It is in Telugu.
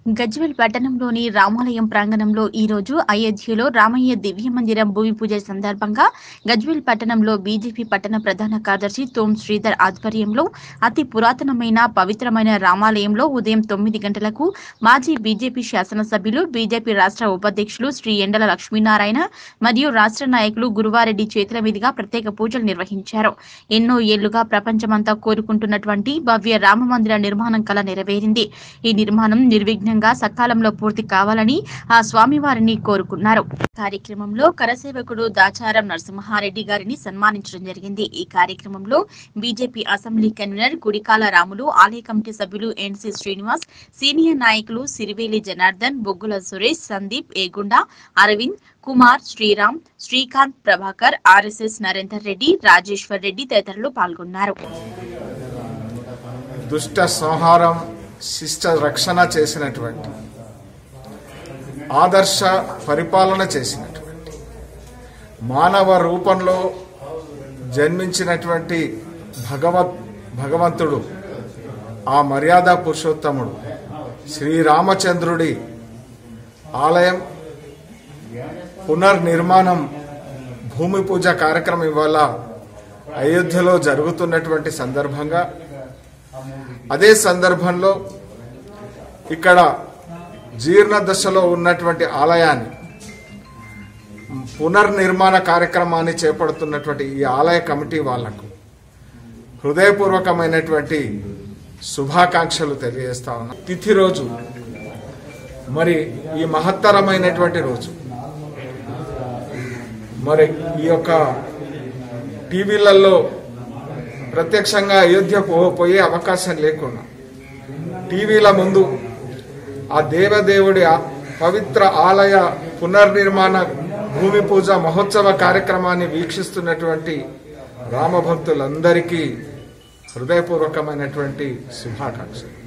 గజ్వెల్ పట్టణంలోని రామాలయం ప్రాంగణంలో ఈ రోజు అయోధ్యలో రామయ్య దివ్య మందిరం భూమి పూజ సందర్భంగా గజ్వెల్ పట్టణంలో బీజేపీ పట్టణ ప్రధాన కార్యదర్శి తోం శ్రీధర్ ఆధ్వర్యంలో అతి పురాతనమైన పవిత్రమైన రామాలయంలో ఉదయం తొమ్మిది గంటలకు మాజీ బీజేపీ శాసనసభ్యులు బీజేపీ రాష్ట్ర ఉపాధ్యక్షులు శ్రీ ఎండల లక్ష్మీనారాయణ మరియు రాష్ట్ర నాయకులు గురువారెడ్డి చేతుల మీదుగా ప్రత్యేక పూజలు నిర్వహించారు ఎన్నో ఏళ్లుగా ప్రపంచమంతా కోరుకుంటున్నటువంటి భవ్య రామ మందిర నిర్మాణం కల నెరవేరింది ఈ నిర్మాణం నిర్విఘ్నంగా సకాలంలో పూర్తి కావాలని ఆ స్వామివారిని కోరుకున్నారు కార్యక్రమంలో కరసేవకుడు దాచారం నరసింహారెడ్డి గారిని సన్మానించడం జరిగింది ఈ కార్యక్రమంలో BJP assembly convener Gudikala Ramulu ఆలయ కమిటీ సభ్యులు ఎన్సి శ్రీనివాస్ సీనియర్ నాయకులు సిరివేలి జనార్దన్ బొగ్గుల సురేష్ సందీప్ ఏగుండా అరవింద్ కుమార్ శ్రీరామ్ శ్రీకాంత్ ప్రభాకర్ ఆర్ఎస్ఎస్ నరేందర్ రెడ్డి రాజేశ్వర్ రెడ్డి తదితరులు పాల్గొన్నారు దుష్ట సంహారం శిష్ట రక్షణ చేసినటువంటి ఆదర్శ పరిపాలన చేసినటువంటి మానవ రూపంలో జన్మించినటువంటి భగవత్ భగవంతుడు ఆ మర్యాద పురుషోత్తముడు శ్రీరామచంద్రుడి ఆలయం పునర్నిర్మాణం భూమి పూజ కార్యక్రమం ఇవాళ అయోధ్యలో జరుగుతున్నటువంటి సందర్భంగా అదే సందర్భంలో ఇక్కడ జీర్ణ దశలో ఉన్నటువంటి ఆలయాన్ని పునర్నిర్మాణ కార్యక్రమాన్ని చేపడుతున్నటువంటి ఈ ఆలయ కమిటీ వాళ్లకు హృదయపూర్వకమైనటువంటి శుభాకాంక్షలు తెలియజేస్తా ఉన్నా తిథి రోజు మరి ఈ మహత్తరమైనటువంటి రోజు మరి ఈ యొక్క టీవీలలో ప్రత్యక్షంగా అయోధ్య పో- పోయే అవకాశం లేకుండా టీవీల ముందు ఆ దేవదేవుడి ఆ పవిత్ర ఆలయ పునర్నిర్మాణ భూమి పూజ మహోత్సవ కార్యక్రమాన్ని వీక్షిస్తున్నటువంటి రామభక్తులందరికీ హృదయపూర్వకమైనటువంటి శుభాకాంక్షలు